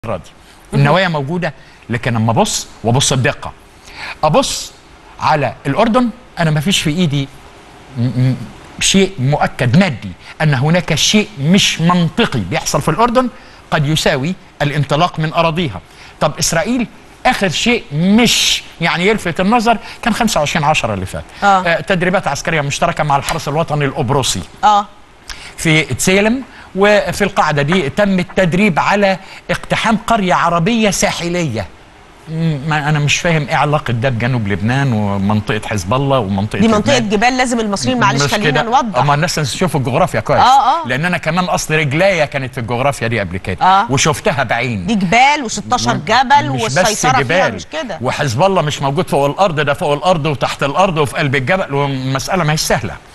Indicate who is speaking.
Speaker 1: دي النوايا موجوده لكن اما ابص وابص بدقه ابص على الاردن انا ما فيش في ايدي م- م- شيء مؤكد مادي ان هناك شيء مش منطقي بيحصل في الاردن قد يساوي الانطلاق من اراضيها طب اسرائيل اخر شيء مش يعني يلفت النظر كان 25 10 اللي فات
Speaker 2: آه.
Speaker 1: آه تدريبات عسكريه مشتركه مع الحرس الوطني القبرصي
Speaker 2: اه
Speaker 1: في تسيلم وفي القاعدة دي تم التدريب على اقتحام قرية عربية ساحلية م- ما أنا مش فاهم إيه علاقة ده بجنوب لبنان ومنطقة حزب الله ومنطقة
Speaker 2: دي منطقه
Speaker 1: لبنان.
Speaker 2: جبال لازم المصريين معلش
Speaker 1: مش
Speaker 2: خلينا
Speaker 1: كده.
Speaker 2: نوضح
Speaker 1: اما الناس تشوف الجغرافيا كويس
Speaker 2: آه، آه.
Speaker 1: لان انا كمان اصل رجليا كانت في الجغرافيا دي قبل كده
Speaker 2: آه.
Speaker 1: وشفتها بعيني
Speaker 2: دي جبال و16 جبل
Speaker 1: مش بس
Speaker 2: والسيطره فيها
Speaker 1: جبال
Speaker 2: مش كده
Speaker 1: وحزب الله مش موجود فوق الارض ده فوق الارض وتحت الارض وفي قلب الجبل والمساله ما هي سهله